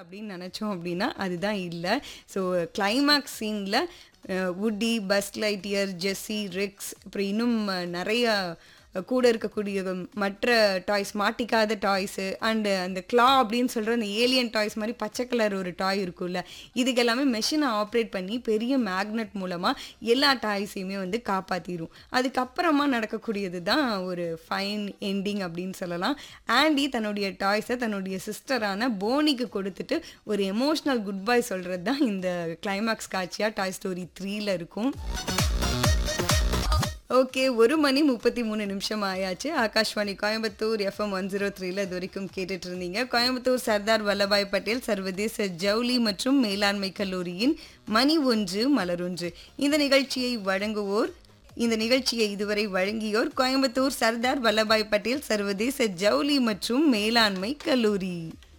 அப்படின்னு நினச்சோம் அப்படின்னா அதுதான் இல்லை ஸோ கிளைமாக்ஸ் சீனில் வுட்டி பஸ் லைட்டியர் ஜெஸ்ஸி ரிக்ஸ் அப்புறம் இன்னும் அஹ், நிறைய அஹ், கூட இருக்கக்கூடிய மற்ற டாய்ஸ் மாட்டிக்காத டாய்ஸு அண்டு அந்த கிளா அப்படின்னு சொல்கிற அந்த ஏலியன் டாய்ஸ் மாதிரி பச்சை கலர் ஒரு டாய் இருக்கும்ல இதுக்கு எல்லாமே மெஷினை ஆப்ரேட் பண்ணி பெரிய மேக்னெட் மூலமாக எல்லா டாய்ஸையுமே வந்து காப்பாற்றிடும் அதுக்கப்புறமா நடக்கக்கூடியது தான் ஒரு ஃபைன் எண்டிங் அப்படின்னு சொல்லலாம் ஆண்டி தன்னுடைய டாய்ஸை தன்னுடைய சிஸ்டரான போனிக்கு கொடுத்துட்டு ஒரு எமோஷ்னல் குட் பை சொல்கிறது தான் இந்த கிளைமாக்ஸ் காட்சியாக டாய் ஸ்டோரி த்ரீல இருக்கும் ஓகே ஒரு மணி முப்பத்தி மூணு நிமிஷம் ஆயாச்சு Akashvani Coimbatore FM one zero த்ரீல இது வரைக்கும் கேட்டுட்டு இருந்தீங்க கோயம்புத்தூர் சர்தார் வல்லபாய் பட்டேல் சர்வதேச ஜவுளி மற்றும் மேலாண்மை கல்லூரியின் மணி ஒன்று மலரொன்று இந்த நிகழ்ச்சியை வழங்குவோர் இந்த நிகழ்ச்சியை இதுவரை வழங்கியோர் கோயம்புத்தூர் சர்தார் வல்லபாய் பட்டேல் சர்வதேச ஜவுளி மற்றும் மேலாண்மை கல்லூரி